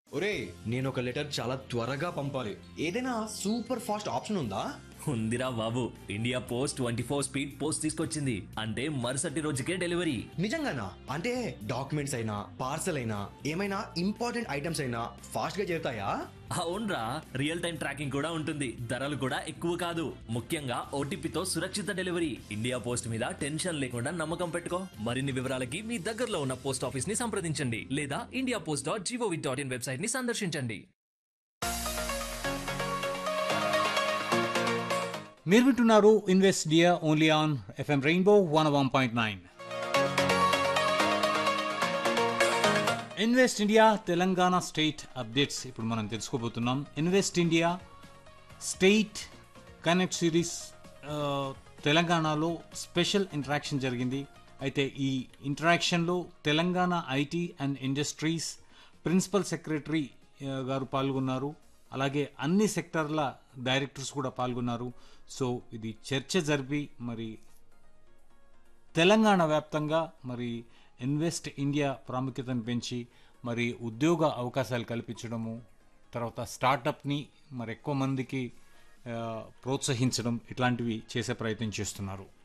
ఒరే నేను ఒక లెటర్ చాలా త్వరగా పంపాలి ఏదైనా సూపర్ ఫాస్ట్ ఆప్షన్ ఉందా ఉందిరా బాబు India post twenty four speed post తీసుకొచ్చింది అంటే మరుసటి రోజుకే డెలివరీ నిజంగానా అంటే డాక్యుమెంట్స్ అయినా పార్సల్ అయినా ఏమైనా ఇంపార్టెంట్ ఐటమ్స్ అయినా ఫాస్ట్ గా చేరుతాయా అవునరా రియల్ టైం ట్రాకింగ్ కూడా ఉంటుంది ధరలు కూడా ఎక్కువ కాదు ముఖ్యంగా ఓటీపీతో సురక్షిత డెలివరీ ఇండియా పోస్ట్ మీద టెన్షన్ లేకుండా నమ్మకం పెట్టుకో మరిన్ని వివరాలకి మీ దగ్గరలో ఉన్న పోస్ట్ ఆఫీస్ ని సంప్రదించండి లేదా India post dot gov dot in website ని సందర్శించండి మీరు వింటున్నారు ఇన్వెస్ట్ డియా only on FM rainbow one one point nine invest India Telangana state updates ఇప్పుడు మనం తెలుసుకోబోతున్నాం invest India state connect series ఆ, తెలంగాణలో స్పెషల్ ఇంటరాక్షన్ జరిగింది అయితే ఈ ఇంటరాక్షన్లో Telangana IT and industries principal secretary ఆ, గారు పాల్గొన్నారు అలాగే అన్ని సెక్టార్ల డైరెక్టర్స్ కూడా పాల్గొన్నారు సో ఇది చర్చ జరిపి మరి తెలంగాణ వ్యాప్తంగా మరి ఇన్వెస్ట్ ఇండియా ప్రాముఖ్యతను పెంచి మరి ఉద్యోగ అవకాశాలు కల్పించడము తర్వాత స్టార్టప్ని మరి ఎక్కువ మందికి ఆ, ప్రోత్సహించడం ఇట్లాంటివి చేసే ప్రయత్నం చేస్తున్నారు